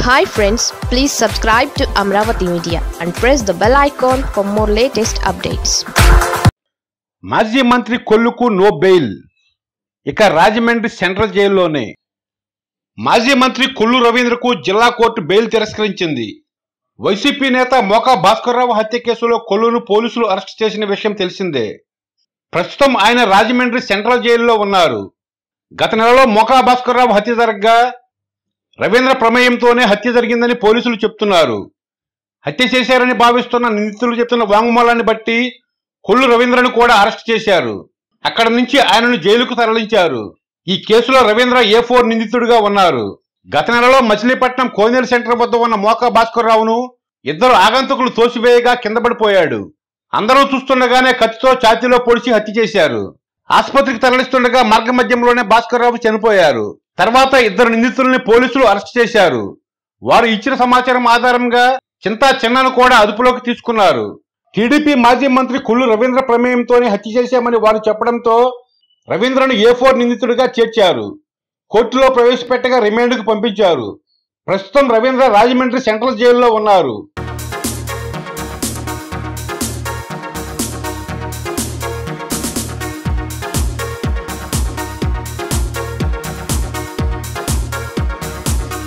hi friends please subscribe to Amaravati media and press the bell icon for more latest updates మాజీ మంత్రి కొల్లుకు no bail ఇక Rajahmundry central జైల్లోనే మాజీ మంత్రి కొల్లు రవీంద్రకు జిల్లా కోర్టు బెయిల్ తిరస్కరించింది వైసీపీ నేత మోకా భాస్కర్రావు హత్య కేసులో కొల్లును పోలీసులు అరెస్ట్ చేసిన విషయం తెలిసిందే ప్రస్తుతం ఆయన రాజమండ్రి సెంట్రల్ జైలులో ఉన్నారు గత నెలలో మోకా భాస్కర్రావు హత్య జరగ్గా రవీంద్ర ప్రమేయంతోనే హత్య జరిగిందని పోలీసులు చెప్తున్నారు హత్య చేశారని భావిస్తున్న నిందితులు చెప్తున్న వాంగ్మూలాన్ని బట్టి కొల్లు రవీంద్రను కూడా అరెస్ట్ చేశారు అక్కడ నుంచి ఆయనను జైలుకు తరలించారు ఈ కేసులో రవీంద్ర ఏ ఫోర్ నిందితుడిగా ఉన్నారు గత నెలలో మచిలీపట్నం కోనేరు సెంటర్ వద్ద ఉన్న మోకా భాస్కర్ రావును ఇద్దరు ఆగంతకులు తోసివేయగా కింద పడిపోయాడు అందరూ చూస్తుండగానే కత్తితో ఛాతీలో పొడిచి హత్య చేశారు ఆసుపత్రికి తరలిస్తుండగా మార్గ మధ్యంలోనే భాస్కర్ రావు చనిపోయారు తర్వాత ఇద్దరు నిందితుల్ని పోలీసులు అరెస్ట్ చేశారు వారు ఇచ్చిన సమాచారం ఆధారంగా చింతా చిన్నను కూడా అదుపులోకి తీసుకున్నారు టీడీపీ మాజీ మంత్రి కొల్లు రవీంద్ర ప్రమేయంతోనే హత్య చేశామని వారు చెప్పడంతో రవీంద్రను ఏ ఫోర్ నిందితుడిగా చేర్చారు కోర్టులో ప్రవేశపెట్టగా రిమాండ్కు పంపించారు ప్రస్తుతం రవీంద్ర రాజమండ్రి సెంట్రల్ జైల్లో ఉన్నారు